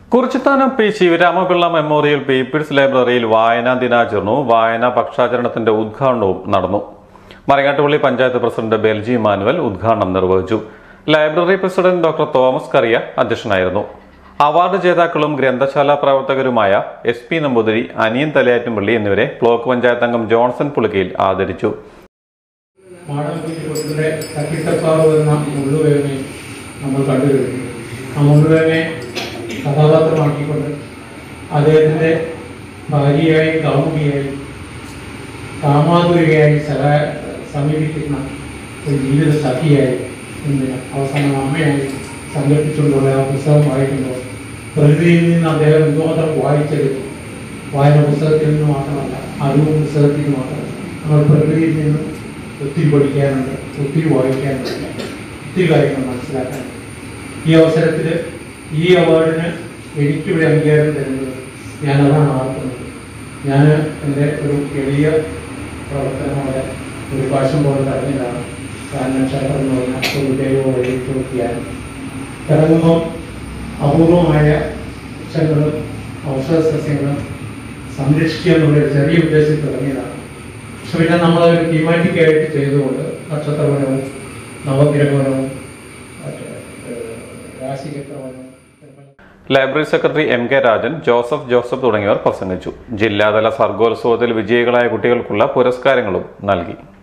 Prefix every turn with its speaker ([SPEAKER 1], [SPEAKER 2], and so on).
[SPEAKER 1] Kurichithanam P Sivaramapillai memorial people's ലൈബ്രറിയിൽ വായനാ ദിനാചരണവും വായനാ പക്ഷാചരണത്തിന്റെ ഉദ്ഘാടനവും നടന്നു മരങ്ങാട്ടുപള്ളി പഞ്ചായത്ത് പ്രസിഡന്റ് ബെൽജി മാനുവൽ ഉദ്ഘാടനം നിർവഹിച്ചു ലൈബ്രറി പ്രസിഡന്റ് ഡോക്ടർ തോമസ് കറിയ അധ്യക്ഷനായിരുന്നു അവാർഡ് ജേതാക്കളും ഗ്രന്ഥശാല പ്രവർത്തകരുമായ എസ് പി നമ്പൂതിരി അനിയൻ തലയാറ്റുംപള്ളി എന്നിവരെ ബ്ലോക്ക് പഞ്ചായത്ത് അംഗം ജോൺസൺ പുളിക്കയിൽ ആദരിച്ചു
[SPEAKER 2] മാടമ്പള്ളിക്കുട്ടിയുടെ തട്ടിത്തപ്പാവ് എന്ന മുള്ളുവേനെ നമ്മൾ കണ്ടുകഴിഞ്ഞു ആ മുള്ളുവേനെ കഥാപാത്രമാക്കിക്കൊണ്ട് അദ്ദേഹത്തിൻ്റെ ഭാര്യയായി കാമുകിയായി കാമാതുരിയായി സഹ സമീപിക്കുന്ന ഒരു ജീവിത സഖിയായി ഇന്ന് അവസാനം അമ്മയായി സങ്കല്പിച്ചുകൊണ്ടുള്ള ആ പുസ്തകം വായിക്കുമ്പോൾ പ്രകൃതിയിൽ നിന്ന് അദ്ദേഹം എന്തുമാത്രം വായിച്ചെടുത്തു വായന പുസ്തകത്തിൽ നിന്ന് മാത്രമല്ല അറിവും പുസ്തകത്തിൽ നിന്ന് മാത്രമല്ല നമ്മൾ പ്രകൃതിയിൽ നിന്ന് ഒത്തിരി പഠിക്കാനുണ്ട് ഒത്തിരി വായിക്കാനുണ്ട് ഒത്തിരി കാര്യങ്ങൾ മനസ്സിലാക്കാനുണ്ട് ഈ അവസരത്തിൽ ഈ അവാർഡിന് എനിക്കിവിടെ അംഗീകാരം തരുന്നത് ഞാൻ അതാണ് ആർക്കുന്നത് ഞാൻ എൻ്റെ ഒരു എളിയ പ്രവർത്തനങ്ങളുടെ ഒരു പാശം പോലെ തടഞ്ഞതാണ് കാരണം ക്ഷേത്രം എന്ന് പറഞ്ഞാൽ ഒരു ദൈവ വഴി പൂർത്തിയായി ഇറങ്ങുമ്പോൾ അപൂർവമായ വൃക്ഷങ്ങളും ഔഷധ സസ്യങ്ങളും സംരക്ഷിക്കുക എന്നുള്ള ഒരു ചെറിയ ഉദ്ദേശത്തിൽ തുടങ്ങിയതാണ് പക്ഷെ പിന്നെ നമ്മളതൊരു തീമാറ്റിക് ആയിട്ട് ചെയ്തുകൊണ്ട് നക്ഷത്രവനവും നവഗ്രഹവനവും മറ്റേ ഏഹ്, രാശിചക്രവനവും
[SPEAKER 1] library secretary M K Rajan Joseph Joseph തുടങ്ങിയവർ പ്രസംഗിച്ചു ജില്ലാതല സർഗോത്സവത്തിൽ വിജയികളായ കുട്ടികൾക്കുള്ള പുരസ്കാരങ്ങളും നൽകി